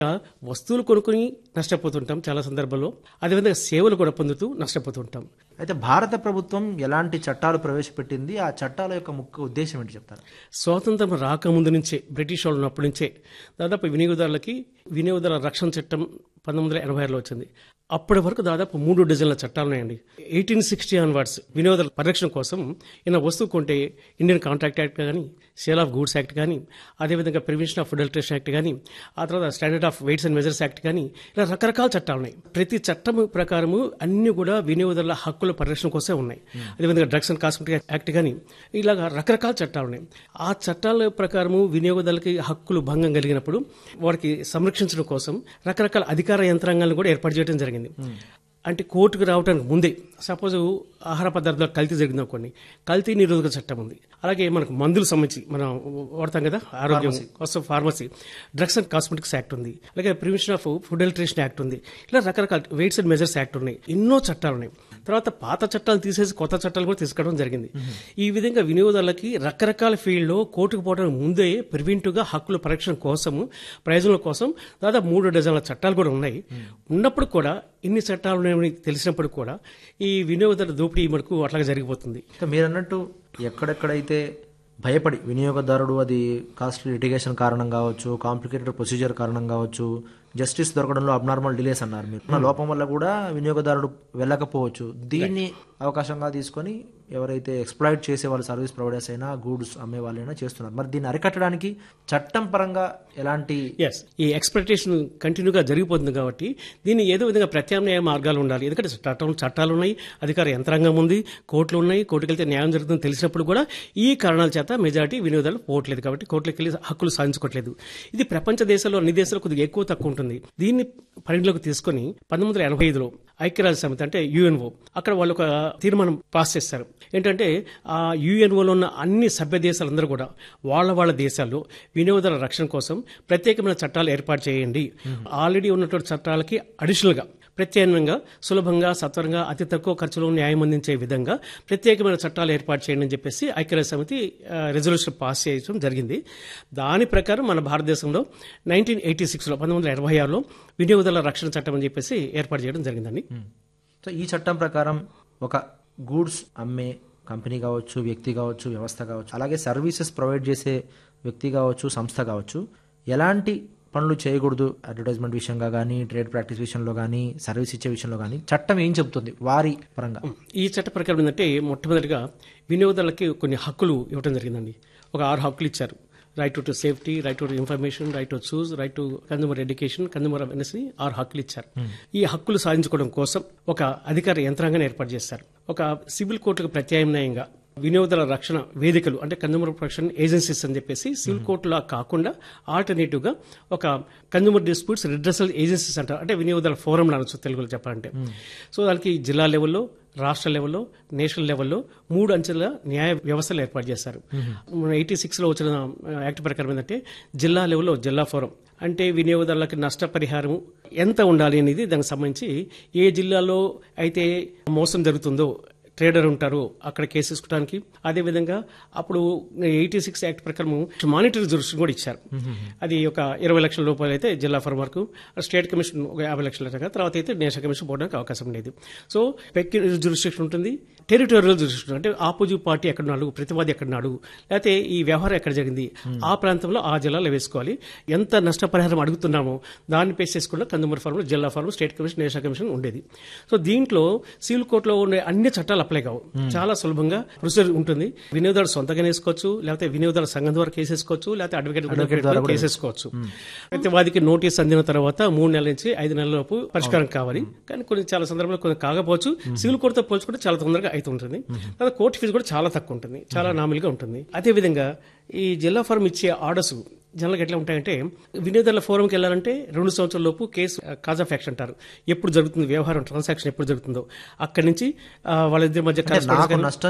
వస్తువులు కొనుక్కుని నష్టపోతుంటాం చాలా సందర్భాల్లో అదేవిధంగా సేవలు కూడా పొందుతూ నష్టపోతుంటాం అయితే భారత ప్రభుత్వం ఎలాంటి చట్టాలు ప్రవేశపెట్టింది ఆ చట్టాల యొక్క ముఖ్య ఉద్దేశం ఏంటి చెప్తారు స్వాతంత్రం రాకముందు నుంచే బ్రిటిష్ వాళ్ళు ఉన్నప్పటి నుంచే దాదాపు వినియోగదారులకి వినియోగదారుల రక్షణ చట్టం పంతొమ్మిది వందల ఎనభై ఆరులో వచ్చింది అప్పటి వరకు దాదాపు మూడు డజన్ల చట్టాలు ఉన్నాయండి ఎయిటీన్ సిక్స్టీ ఆన్వర్డ్స్ వినియోగదారుల పరిరక్షణ కోసం ఏదైనా వస్తువు కొంటే ఇండియన్ కాంట్రాక్ట్ యాక్ట్ కానీ సేల్ ఆఫ్ గూడ్స్ యాక్ట్ కానీ అదేవిధంగా prevention of food adulteration act కానీ ఆ తర్వాత standard of weights and measures act కానీ ఇలా రకరకాల చట్టాలు ఉన్నాయి ప్రతి చట్టం ప్రకారము అన్ని కూడా వినియోగదారుల హక్కుల పరిరక్షణ కోసమే ఉన్నాయి అదేవిధంగా డ్రగ్స్ అండ్ కాస్మెటిక్ యాక్ట్ కానీ ఇలాగా రకరకాల చట్టాలు ఉన్నాయి ఆ చట్టాల ప్రకారము వినియోగదారులకి హక్కులు భంగం కలిగినప్పుడు వారికి సంరక్షించడం కోసం రకరకాల అధికార యంత్రాంగాలను కూడా ఏర్పాటు చేయడం జరిగింది అంటే కోర్టుకు రావడానికి ముందే సపోజ్ ఆహార పదార్థాలు కల్తీ జరిగింది అనుకోండి కల్తీ నిరోధక చట్టం ఉంది అలాగే మనకు మందులు సంబంధించి మనం వాడతాం కదా ఆరోగ్యం కోసం pharmacy drugs and cosmetics act ఉంది అలాగే prevention of food adulteration act ఉంది ఇలా రకరకాల వెయిట్స్ అండ్ మెజర్స్ యాక్ట్ ఉన్నాయి ఎన్నో చట్టాలు ఉన్నాయి తర్వాత పాత చట్టాలు తీసేసి కొత్త చట్టాలు కూడా తీసుకురావడం జరిగింది ఈ విధంగా వినియోగదారులకి రకరకాల ఫీల్డ్లో కోర్టుకు పోవడానికి ముందే ప్రివెంటివ్గా హక్కుల పరీక్షణ కోసము ప్రయోజనాల కోసం దాదాపు మూడు డజన్ల చట్టాలు కూడా ఉన్నాయి ఉన్నప్పుడు కూడా ఇన్ని చట్టాలు ఉన్నాయని తెలిసినప్పుడు కూడా ఈ వినియోగదారుల దోపిడీ మనకు అట్లాగే జరిగిపోతుంది ఇంకా మీరు అన్నట్టు ఎక్కడెక్కడైతే భయపడి వినియోగదారుడు అది కాస్ట్ లిటిగేషన్ కారణం కావచ్చు కాంప్లికేటెడ్ ప్రొసీజర్ కారణం కావచ్చు జస్టిస్ దొరకడంలో అబ్నార్మల్ డిలేస్ అన్నారు మీరు ఉన్న లోపం వల్ల కూడా వినియోగదారుడు వెళ్ళకపోవచ్చు దీన్ని అవకాశంగా తీసుకొని ఎవరైతే ఎక్స్ప్లాయిట్ చేసే వాళ్ళు సర్వీస్ ప్రొవైడర్స్ అయినా గూడ్స్ అమ్మే వాళ్ళైనా చేస్తున్నారు మరి దీన్ని అరికట్టడానికి చట్టం పరంగా ఎలాంటి ఎస్ ఈ ఎక్స్పెక్టేషన్ కంటిన్యూగా జరిగిపోతుంది కాబట్టి దీన్ని ఏదో విధంగా ప్రత్యామ్నాయ మార్గాలు ఉండాలి ఎందుకంటే చట్టం చట్టాలు ఉన్నాయి అధికార యంత్రాంగం ఉంది కోర్టులు ఉన్నాయి కోర్టుకు వెళ్తే న్యాయం జరుగుతుందని తెలిసినప్పుడు కూడా ఈ కారణాల చేత మెజారిటీ వినియోగదారులు పోవట్లేదు కాబట్టి కోర్టులకు వెళ్ళి హక్కులు సాధించుకోవట్లేదు ఇది ప్రపంచ దేశాల్లో అన్ని దేశాల్లో కొద్దిగా ఎక్కువ తక్కువ ఉంటుంది దీన్ని పరిగణలోకి తీసుకొని పంతొమ్మిది వందల ఎనభై ఐదులో ఐక్యరాజ్య సమితి అంటే యుఎన్ఓ అక్కడ వాళ్ళు ఒక తీర్మానం పాస్ చేస్తారు ఏంటంటే ఆ యుఎన్ఓలో ఉన్న అన్ని సభ్య దేశాలందరూ కూడా వాళ్ళ వాళ్ళ దేశాల్లో వినియోగదారుల రక్షణ కోసం ప్రత్యేకమైన చట్టాలు ఏర్పాటు చేయండి ఆల్రెడీ ఉన్నటువంటి చట్టాలకి అడిషనల్గా ప్రత్యామ్నాయంగా సులభంగా సత్వరంగా అతి తక్కువ ఖర్చులో న్యాయం అందించే విధంగా ప్రత్యేకమైన చట్టాలు ఏర్పాటు చేయండి అని చెప్పేసి ఐక్యరాజ్య సమితి రెజల్యూషన్ పాస్ చేయడం జరిగింది దాని ప్రకారం మన భారతదేశంలో నైన్టీన్ ఎయిటీ సిక్స్లో పంతొమ్మిది వందల ఎనభై ఆరులో వినియోగదారుల రక్షణ చట్టం అని చెప్పేసి ఏర్పాటు చేయడం జరిగిందండి సో ఈ చట్టం ప్రకారం ఒక గూడ్స్ అమ్మే కంపెనీ కావచ్చు వ్యక్తి కావచ్చు వ్యవస్థ కావచ్చు అలాగే సర్వీసెస్ ప్రొవైడ్ చేసే వ్యక్తి కావచ్చు సంస్థ కావచ్చు ఎలాంటి పనులు చేయకూడదు అడ్వర్టైజ్మెంట్ విషయంగా కానీ ట్రేడ్ ప్రాక్టీస్ విషయంలో కానీ సర్వీస్ ఇచ్చే విషయంలో కానీ చట్టం ఏం చెబుతుంది వారి పరంగా ఈ చట్ట ప్రకారం ఏంటంటే మొట్టమొదటిగా వినియోగదారులకి కొన్ని హక్కులు ఇవ్వడం జరిగిందండి ఒక ఆరు హక్కులు ఇచ్చారు right to safety right to information right to choose right to consumer education consumer awareness ఆరు హక్కులు ఇచ్చారు ఈ హక్కులు సాధించుకోవడం కోసం ఒక అధికార యంత్రాంగాన్ని ఏర్పాటు చేశారు ఒక సివిల్ కోర్టుకు ప్రత్యామ్నాయంగా వినియోగదారుల రక్షణ వేదికలు అంటే కన్జ్యూమర్ ప్రొటెక్షన్ ఏజెన్సీస్ అని చెప్పేసి సివిల్ కోర్టులా కాకుండా ఆల్టర్నేటివ్ గా ఒక కన్జ్యూమర్ డిస్ప్యూట్స్ రిడ్రసల్ ఏజెన్సీస్ అంటారు అంటే వినియోగదారుల ఫోరం అనొచ్చు తెలుగులో చెప్పాలంటే సో దానికి జిల్లా లెవెల్లో రాష్ట్ర లెవెల్లో నేషనల్ లెవెల్లో మూడు అంచెల న్యాయ వ్యవస్థలు ఏర్పాటు చేశారు ఎయిటీ సిక్స్లో వచ్చిన యాక్ట్ ప్రకారం ఏంటంటే జిల్లా లెవెల్లో జిల్లా ఫోరం అంటే వినియోగదారులకు నష్టపరిహారం ఎంత ఉండాలి అనేది దానికి సంబంధించి ఏ జిల్లాలో అయితే మోసం జరుగుతుందో ట్రేడర్ ఉంటారు అక్కడ కేసు తీసుకోవడానికి అదేవిధంగా అప్పుడు ఎయిటీ సిక్స్ యాక్ట్ ప్రకారం మానిటరీ జురిస్డిక్షన్ కూడా ఇచ్చారు అది ఒక ఇరవై లక్షల రూపాయలు అయితే జిల్లా ఫర్ వరకు స్టేట్ కమిషన్ ఒక యాభై లక్షల దాకా తర్వాత అయితే నేషనల్ కమిషన్ పోవడానికి అవకాశం లేదు సో పెక్యులర్ జురిస్డిక్షన్ ఉంటుంది టెరిటోరియల్ జురిస్డిక్షన్ అంటే ఆపోజిట్ పార్టీ ఎక్కడున్నాడు ప్రతివాది ఎక్కడున్నాడు లేకపోతే ఈ వ్యవహారం ఎక్కడ జరిగింది ఆ ప్రాంతంలో ఆ జిల్లాలో వేసుకోవాలి ఎంత నష్టపరిహారం అడుగుతున్నామో దాన్ని పేస్ చేసుకున్న కన్జ్యూమర్ ఫార్మ్ జిల్లా forum state commission national commission ఉండేది సో దీంట్లో సివిల్ కోర్టులో ఉండే అన్ని చట్టాలు అప్లై కావు చాలా సులభంగా ప్రొసీజర్ ఉంటుంది వినియోగదారు సొంతంగా వేసుకోవచ్చు లేకపోతే వినియోగదారు సంఘం ద్వారా కేసు వేసుకోవచ్చు లేకపోతే అడ్వకేట్ ద్వారా కేసు వేసుకోవచ్చు ప్రతివాదికి నోటీస్ అందిన తర్వాత మూడు నెలల నుంచి ఐదు నెలల లోపు పరిష్కారం కావాలి కానీ కొన్ని చాలా సందర్భాల్లో కొన్ని కాకపోవచ్చు సివిల్ కోర్టుతో పోల్చుకుంటే చాలా తొందరగా అవుతుంటుంది తర్వాత కోర్టు ఫీజు కూడా చాలా తక్కువ ఉంటుంది చాలా నామిల్గా ఉంటుంది అదేవిధంగా ఈ జిల్లా ఫారం ఇచ్చే ఆర్డర్స్ జనరల్గా ఎట్లా ఉంటాయంటే వినియోగదారుల ఫోరంకి వెళ్ళాలంటే రెండు సంవత్సరాల లోపు కేసు కాజ్ ఆఫ్ యాక్షన్ అంటారు ఎప్పుడు జరుగుతుంది వ్యవహారం ట్రాన్సాక్షన్ ఎప్పుడు జరుగుతుందో అక్కడి నుంచి ఆ, వాళ్ళిద్దరి మధ్య అంటే నాకు నష్టం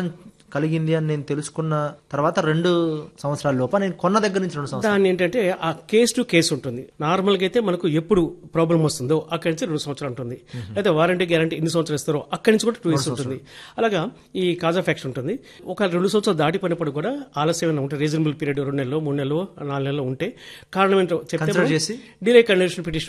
కలిగింది అని నేను తెలుసుకున్న తర్వాత రెండు సంవత్సరాల లోప నేను కొన్న దగ్గర నుంచి రెండు సంవత్సరాలు దాన్ని ఏంటంటే ఆ కేస్ టు కేసు ఉంటుంది నార్మల్గా అయితే మనకు ఎప్పుడు ప్రాబ్లం వస్తుందో అక్కడి నుంచి రెండు సంవత్సరాలు ఉంటుంది అయితే వారంటీ గ్యారంటీ ఎన్ని సంవత్సరాలు ఇస్తారో అక్కడి నుంచి కూడా టూ ఇయర్స్ ఉంటుంది అలాగా ఈ కాజ్ ఆఫ్ యాక్షన్ ఉంటుంది ఒక రెండు సంవత్సరాలు దాటిపోయినప్పుడు కూడా ఆలస్యం ఏమైనా ఉంటే రీజనబుల్ పీరియడ్ రెండు నెలలు మూడు నెలలు నాలుగు నెలలు ఉంటే కారణం ఏంటో చెప్తే Consider చేసి డిలే కండిషన్ పిటిషన్